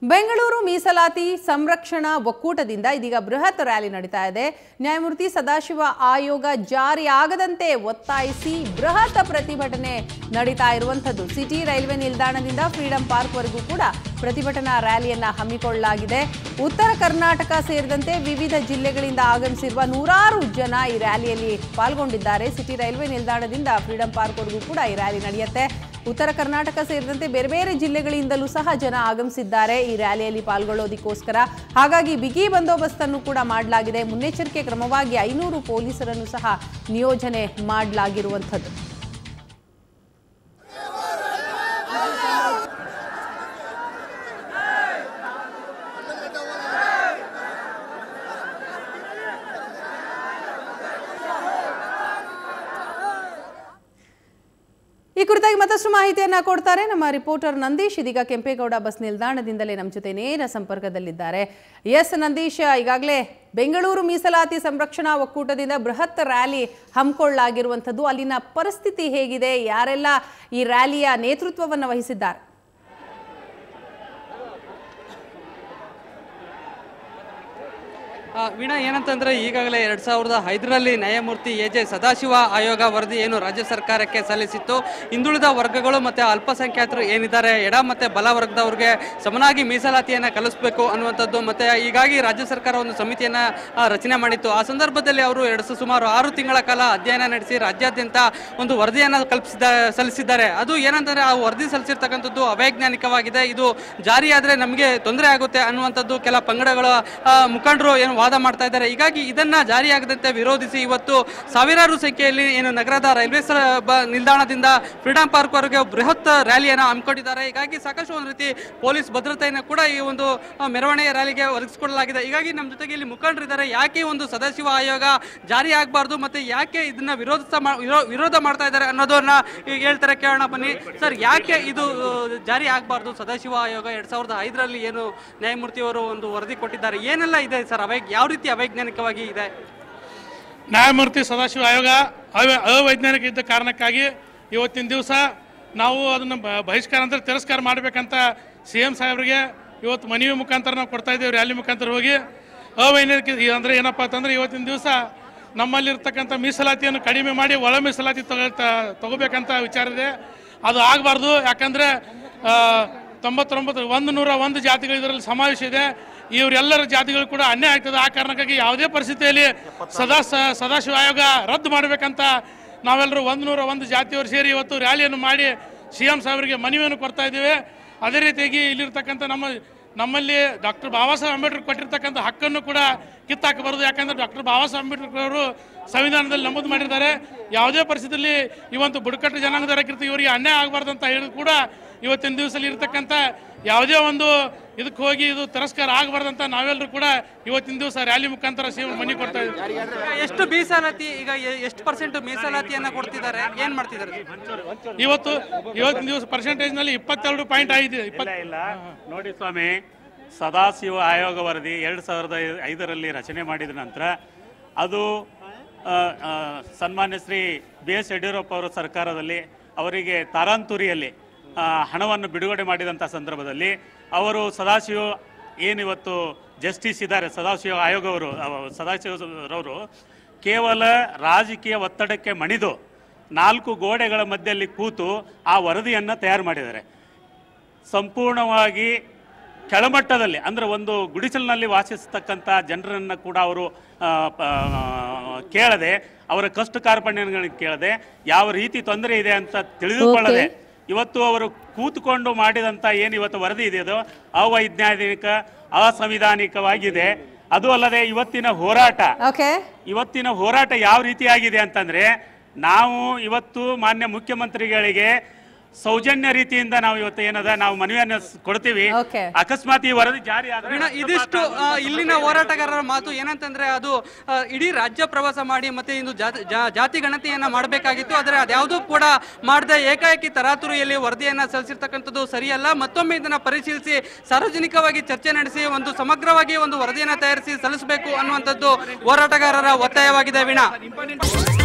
ಬೆಂಗಳೂರು ಮೀಸಲಾತಿ ಸಂರಕ್ಷಣಾ ಒಕ್ಕೂಟದಿಂದ ಇದೀಗ ಬೃಹತ್ ರ್ಯಾಲಿ ನಡೀತಾ ಇದೆ ನ್ಯಾಯಮೂರ್ತಿ ಸದಾಶಿವ ಆಯೋಗ ಜಾರಿ ಆಗದಂತೆ ಒತ್ತಾಯಿಸಿ ಬೃಹತ್ ಪ್ರತಿಭಟನೆ ನಡೀತಾ ಇರುವಂಥದ್ದು ಸಿಟಿ ರೈಲ್ವೆ ನಿಲ್ದಾಣದಿಂದ ಫ್ರೀಡಂ ಪಾರ್ಕ್ವರೆಗೂ ಕೂಡ ಪ್ರತಿಭಟನಾ ರ್ಯಾಲಿಯನ್ನ ಹಮ್ಮಿಕೊಳ್ಳಲಾಗಿದೆ ಉತ್ತರ ಕರ್ನಾಟಕ ಸೇರಿದಂತೆ ವಿವಿಧ ಜಿಲ್ಲೆಗಳಿಂದ ಆಗಮಿಸಿರುವ ನೂರಾರು ಜನ ಈ ರ್ಯಾಲಿಯಲ್ಲಿ ಪಾಲ್ಗೊಂಡಿದ್ದಾರೆ ಸಿಟಿ ರೈಲ್ವೆ ನಿಲ್ದಾಣದಿಂದ ಫ್ರೀಡಂ ಪಾರ್ಕ್ವರೆಗೂ ಕೂಡ ಈ ರ್ಯಾಲಿ ನಡೆಯುತ್ತೆ ಉತ್ತರ ಕರ್ನಾಟಕ ಸೇರಿದಂತೆ ಬೇರೆ ಬೇರೆ ಜಿಲ್ಲೆಗಳಿಂದಲೂ ಸಹ ಜನ ಆಗಮಿಸಿದ್ದಾರೆ ಈ ರ್ಯಾಲಿಯಲ್ಲಿ ಪಾಲ್ಗೊಳ್ಳೋದಕ್ಕೋಸ್ಕರ ಹಾಗಾಗಿ ಬಿಗಿ ಬಂದೋಬಸ್ತನ್ನು ಕೂಡ ಮಾಡಲಾಗಿದೆ ಮುನ್ನೆಚ್ಚರಿಕೆ ಕ್ರಮವಾಗಿ ಐನೂರು ಪೊಲೀಸರನ್ನು ಸಹ ನಿಯೋಜನೆ ಮಾಡಲಾಗಿರುವಂಥದ್ದು ಈ ಕುರಿತಾಗಿ ಮತ್ತಷ್ಟು ಮಾಹಿತಿಯನ್ನ ಕೊಡ್ತಾರೆ ನಮ್ಮ ರಿಪೋರ್ಟರ್ ನಂದೀಶ್ ಇದೀಗ ಕೆಂಪೇಗೌಡ ಬಸ್ ನಿಲ್ದಾಣದಿಂದಲೇ ನಮ್ಮ ಜೊತೆ ನೇರ ಸಂಪರ್ಕದಲ್ಲಿದ್ದಾರೆ ಎಸ್ ನಂದೀಶ್ ಈಗಾಗಲೇ ಬೆಂಗಳೂರು ಮೀಸಲಾತಿ ಸಂರಕ್ಷಣಾ ಒಕ್ಕೂಟದಿಂದ ಬೃಹತ್ ರ್ಯಾಲಿ ಹಮ್ಮಿಕೊಳ್ಳಲಾಗಿರುವಂಥದ್ದು ಅಲ್ಲಿನ ಪರಿಸ್ಥಿತಿ ಹೇಗಿದೆ ಯಾರೆಲ್ಲ ಈ ರ್ಯಾಲಿಯ ನೇತೃತ್ವವನ್ನು ವಹಿಸಿದ್ದಾರೆ ಆ, ವೀಣಾ ಏನಂತಂದ್ರೆ ಈಗಾಗಲೇ ಎರಡ್ ಸಾವಿರದ ಐದರಲ್ಲಿ ನ್ಯಾಯಮೂರ್ತಿ ಎ ಜೆ ಸದಾಶಿವ ಆಯೋಗ ವರದಿ ಏನು ರಾಜ್ಯ ಸರ್ಕಾರಕ್ಕೆ ಸಲ್ಲಿಸಿತ್ತು ಹಿಂದುಳಿದ ವರ್ಗಗಳು ಮತ್ತೆ ಅಲ್ಪಸಂಖ್ಯಾತರು ಏನಿದ್ದಾರೆ ಎಡ ಮತ್ತೆ ಬಲ ವರ್ಗದವ್ರಿಗೆ ಸಮನಾಗಿ ಮೀಸಲಾತಿಯನ್ನ ಕಲಿಸಬೇಕು ಅನ್ನುವಂಥದ್ದು ಮತ್ತೆ ಹೀಗಾಗಿ ರಾಜ್ಯ ಸರ್ಕಾರ ಒಂದು ಸಮಿತಿಯನ್ನ ಆ, ರಚನೆ ಮಾಡಿತ್ತು ಆ ಸಂದರ್ಭದಲ್ಲಿ ಅವರು ಎರಡು ಸ- ಸುಮಾರು ಆರು ತಿಂಗಳ ಕಾಲ ಅಧ್ಯಯನ ನಡೆಸಿ ರಾಜ್ಯಾದ್ಯಂತ ಒಂದು ವರದಿಯನ್ನ ಕಲ್ಪಿಸಿದ ಸಲ್ಲಿಸಿದ್ದಾರೆ ಅದು ಏನಂತಂದ್ರೆ ಆ ವರದಿ ಸಲ್ಲಿಸಿರ್ತಕ್ಕಂಥದ್ದು ಅವೈಜ್ಞಾನಿಕವಾಗಿದೆ ಇದು ಜಾರಿಯಾದ್ರೆ ನಮಗೆ ತೊಂದರೆ ಆಗುತ್ತೆ ಅನ್ನುವಂಥದ್ದು ಕೆಲ ಪಂಗಡಗಳ ಆ, ಮುಖಂಡರು ಏನು ವಾದ ಮಾಡ್ತಾ ಇದ್ದಾರೆ ಹೀಗಾಗಿ ಇದನ್ನ ಜಾರಿಯಾಗದಂತೆ ವಿರೋಧಿಸಿ ಇವತ್ತು ಸಾವಿರಾರು ಸಂಖ್ಯೆಯಲ್ಲಿ ಏನು ನಗರದ ರೈಲ್ವೆ ಸ- ಬ- ನಿಲ್ದಾಣದಿಂದ ಫ್ರೀಡಂ ಪಾರ್ಕ್ ವರೆಗೆ ಬೃಹತ್ ರ್ಯಾಲಿಯನ್ನು ಹಮ್ಮಿಕೊಂಡಿದ್ದಾರೆ ಹೀಗಾಗಿ ಸಾಕಷ್ಟು ಒಂದು ರೀತಿ ಪೊಲೀಸ್ ಭದ್ರತೆಯನ್ನು ಕೂಡ ಈ ಒಂದು ಆ, ಮೆರವಣಿಗೆ ರ್ಯಾಲಿಗೆ ಒದಗಿಸಿಕೊಡಲಾಗಿದೆ ಹೀಗಾಗಿ ನಮ್ಮ ಜೊತೆಗೆ ಇಲ್ಲಿ ಮುಖಂಡರಿದ್ದಾರೆ ಯಾಕೆ ಒಂದು ಸದಾಶಿವ ಆಯೋಗ ಜಾರಿ ಆಗಬಾರ್ದು ಮತ್ತೆ ಯಾಕೆ ಇದನ್ನ ವಿರೋಧಿಸ ಮಾ- ವಿರೋ- ವಿರೋಧ ಮಾಡ್ತಾ ಇದ್ದಾರೆ ಅನ್ನೋದನ್ನ ಈಗ ಹೇಳ್ತಾರೆ ಕೇಳೋಣ ಬನ್ನಿ ಸರ್ ಯಾಕೆ ಇದು ಆ, ಜಾರಿ ಆಗಬಾರ್ದು ಸದಾಶಿವ ಆಯೋಗ ಎರಡ್ ಸಾವಿರದ ಐದರಲ್ಲಿ ಏನು ನ್ಯಾಯಮೂರ್ತಿಯವರು ಒಂದು ವರದಿ ಕೊಟ್ಟಿದ್ದಾರೆ ಏನೆಲ್ಲ ಇದೆ ಸರ್ ಅವೈ ಯಾವ ರೀತಿ ಅವೈಜ್ಞಾನಿಕವಾಗಿ ಇದೆ ನ್ಯಾಯಮೂರ್ತಿ ಸದಾಶಿವ ಆಯೋಗ ಅವ- ಅವೈಜ್ಞಾನಿಕ ಇದ್ದ ಕಾರಣಕ್ಕಾಗಿ ಇವತ್ತಿನ ದಿವಸ ನಾವು ಅದನ್ನು ಬ- ಬಹಿಷ್ಕಾರ ಅಂದ್ರೆ ತಿರಸ್ಕಾರ ಮಾಡಬೇಕಂತ ಸಿ ಎಂ ಸಾಹೇಬ್ರಿಗೆ ಇವತ್ತು ಮನವಿ ಮುಖಾಂತರ ನಾವು ಕೊಡ್ತಾ ಇದ್ದೇವೆ ರ್ಯಾಲಿ ಮುಖಾಂತರ ಹೋಗಿ ಅವೈಜ್ಞಾನಿಕ ಈ- ಅಂದ್ರೆ ಏನಪ್ಪ ಅಂತಂದ್ರೆ ಇವತ್ತಿನ ದಿವಸ ನಮ್ಮಲ್ಲಿರ್ತಕ್ಕಂಥ ಮೀಸಲಾತಿಯನ್ನು ಕಡಿಮೆ ಮಾಡಿ ಒಳ ಮೀಸಲಾತಿ ತಗೋ ತ- ತಗೋಬೇಕಂತ ವಿಚಾರ ಇದೆ ಅದು ಆಗಬಾರ್ದು ಯಾಕಂದ್ರೆ ಆ, ತೊಂಬತ್ತೊಂಬತ್ತು ಒಂದು ನೂರ ಒಂದು ಜಾತಿಗಳು ಇದರಲ್ಲಿ ಸಮಾವೇಶ ಇದೆ ಇವರೆಲ್ಲರ ಜಾತಿಗಳು ಕೂಡ ಅನ್ಯಾಯ ಆಗ್ತದೆ ಆ ಕಾರಣಕ್ಕಾಗಿ ಯಾವುದೇ ಪರಿಸ್ಥಿತಿಯಲ್ಲಿ ಸದಾ ಸ- ಸದಾಶಿವ ಆಯೋಗ ರದ್ದು ಮಾಡಬೇಕಂತ ನಾವೆಲ್ಲರೂ ಒಂದು ನೂರ ಒಂದು ಜಾತಿಯವರು ಸೇರಿ ಇವತ್ತು ರ್ಯಾಲಿಯನ್ನು ಮಾಡಿ ಸಿ ಎಂ ಸಾಹೇಬರಿಗೆ ಮನವಿಯನ್ನು ಕೊಡ್ತಾ ಇದ್ದೇವೆ ಅದೇ ರೀತಿಯಾಗಿ ಇಲ್ಲಿರ್ತಕ್ಕಂಥ ನಮ್ಮ ನಮ್ಮಲ್ಲಿ ಡಾಕ್ಟರ್ ಬಾಬಾ ಸಾಹೇಬ್ ಅಂಬೇಡ್ಕರ್ ಕೊಟ್ಟಿರ್ತಕ್ಕಂಥ ಹಕ್ಕನ್ನು ಕೂಡ ಕಿತ್ತಾಕಬಾರದು ಯಾಕಂದ್ರೆ ಡಾಕ್ಟರ್ ಬಾಬಾ ಸಾಹೇಬ್ ಅಂಬೇಡ್ಕರ್ ಅವರು ಸಂವಿಧಾನದಲ್ಲಿ ನಮೂದು ಮಾಡಿದ್ದಾರೆ ಯಾವುದೇ ಪರಿಸ್ಥಿತಿಯಲ್ಲಿ ಇವತ್ತು ಬುಡಕಟ್ಟು ಜನಾಂಗದವರಾಗಿರ್ತ ಇವರಿಗೆ ಅನ್ಯಾಯ ಆಗಬಾರ್ದು ಅಂತ ಹೇಳಿ ಕೂಡ ಇವತ್ತಿನ ದಿವಸದಲ್ಲಿ ಇರ್ತಕ್ಕಂಥ ಯಾವುದೇ ಒಂದು ಇದಕ್ಕೆ ಹೋಗಿ ಇದು ತಿರಸ್ಕಾರ ಆಗಬಾರ್ದಂತ ನಾವೆಲ್ಲರೂ ಕೂಡ ಇವತ್ತಿನ ದಿವಸ ರ್ಯಾಲಿ ಮುಖಾಂತರ ಸೇವೆ ಮನೆ ಕೊಡ್ತಾ ಇದ್ದೀವಿ ಈಗ ಎಷ್ಟು ಮೀಸಲಾತಿ ಈಗ ಎ- ಎಷ್ಟು ಪರ್ಸೆಂಟ್ ಮೀಸಲಾತಿಯನ್ನ ಕೊಡ್ತಿದ್ದಾರೆ ಏನ್ ಮಾಡ್ತಿದ್ದಾರೆ ಇವತ್ತು ಇವತ್ತಿನ ದಿವಸ ಪರ್ಸೆಂಟೇಜ್ನಲ್ಲಿ ಇಪ್ಪತ್ತೆರಡು ಪಾಯಿಂಟ್ ಐದು ಇಪ್ಪತ್ತು ಇಲ್ಲ ಇಲ್ಲ ನೋಡಿ ಸ್ವಾಮಿ ಸದಾಶಿವ ಆಯೋಗ ವರದಿ ಎರಡು ಸಾವಿರದ ಐ- ಐದರಲ್ಲಿ ರಚನೆ ಮಾಡಿದ ನಂತರ ಅದು ಆ, ಆ, ಸನ್ಮಾನ್ಯ ಶ್ರೀ ಬಿ ಎಸ್ ಯಡಿಯೂರಪ್ಪ ಅವರ ಸರ್ಕಾರದಲ್ಲಿ ಅವರಿಗೆ ತಾರಾಂತುರಿಯಲ್ಲಿ ಆ, ಹಣವನ್ನು ಬಿಡುಗಡೆ ಮಾಡಿದಂಥ ಸಂದರ್ಭದಲ್ಲಿ ಅವರು ಸದಾಶಿವ ಏನಿವತ್ತು ಜಸ್ಟಿಸ್ ಇದ್ದಾರೆ ಸದಾಶಿವ ಆಯೋಗವರು ಅವ- ಸದಾಶಿವರವರು ಕೇವಲ ರಾಜಕೀಯ ಒತ್ತಡಕ್ಕೆ ಮಣಿದು ನಾಲ್ಕು ಗೋಡೆಗಳ ಮಧ್ಯದಲ್ಲಿ ಕೂತು ಆ ವರದಿಯನ್ನು ತಯಾರು ಮಾಡಿದ್ದಾರೆ ಸಂಪೂರ್ಣವಾಗಿ ಕೆಳಮಟ್ಟದಲ್ಲಿ ಅಂದರೆ ಒಂದು ಗುಡಿಸಲಿನಲ್ಲಿ ವಾಸಿಸ್ತಕ್ಕಂಥ ಜನರನ್ನು ಕೂಡ ಅವರು ಆ, ಪ- ಕೇಳದೆ ಅವರ ಕಷ್ಟ ಕಾರ್ಪಣ್ಯಗಳನ್ನು ಕೇಳದೆ ಯಾವ ರೀತಿ ತೊಂದರೆ ಇದೆ ಅಂತ ತಿಳಿದುಕೊಳ್ಳದೆ ಇವತ್ತು ಅವರು ಕೂತ್ಕೊಂಡು ಮಾಡಿದಂಥ ಏನು ಇವತ್ತು ವರದಿ ಇದೆಯೋ ಅವೈಜ್ಞಾನಿಕ ಅಸಂವಿಧಾನಿಕವಾಗಿದೆ ಅದು ಅಲ್ಲದೆ ಇವತ್ತಿನ ಹೋರಾಟ ಓಕೆ ಇವತ್ತಿನ ಹೋರಾಟ ಯಾವ ರೀತಿಯಾಗಿದೆ ಅಂತಂದ್ರೆ ನಾವು ಇವತ್ತು ಮಾನ್ಯ ಮುಖ್ಯಮಂತ್ರಿಗಳಿಗೆ ಸೌಜನ್ಯ ರೀತಿಯಿಂದ ನಾವು ಇವತ್ತು ಏನದ ನಾವು ಮನವಿಯನ್ನ ಸ್- ಕೊಡ್ತೀವಿ Okay. ಅಕಸ್ಮಾತ್ ಈ ವರದಿ ಜಾರಿ ಆದ್ರೆ ವೀಣಾ, ಇದಿಷ್ಟು ಆ, ಇಲ್ಲಿನ ಹೋರಾಟಗಾರರ ಮಾತು ಏನಂತಂದ್ರೆ ಅದು ಆ, ಇಡೀ ರಾಜ್ಯ ಪ್ರವಾಸ ಮಾಡಿ ಮತ್ತೆ ಇಂದು ಜಾತಿ ಜಾ- ಜಾತಿ ಗಣತಿಯನ್ನ ಮಾಡಬೇಕಾಗಿತ್ತು ಆದರೆ ಅದ್ಯಾವುದೂ ಕೂಡ ಮಾಡದೆ ಏಕಾಏಕಿ ತರಾತುರಿಯಲ್ಲಿ ವರದಿಯನ್ನ ಸಲ್ಲಿಸಿರ್ತಕ್ಕಂಥದ್ದು ಸರಿಯಲ್ಲ ಮತ್ತೊಮ್ಮೆ ಇದನ್ನ ಪರಿಶೀಲಿಸಿ ಸಾರ್ವಜನಿಕವಾಗಿ ಚರ್ಚೆ ನಡೆಸಿ ಒಂದು ಸಮಗ್ರವಾಗಿ ಒಂದು ವರದಿಯನ್ನ ತಯಾರಿಸಿ ಸಲ್ಲಿಸಬೇಕು ಅನ್ನುವಂಥದ್ದು ಹೋರಾಟಗಾರರ ಒತ್ತಾಯವಾಗಿದೆ ವೀಣಾ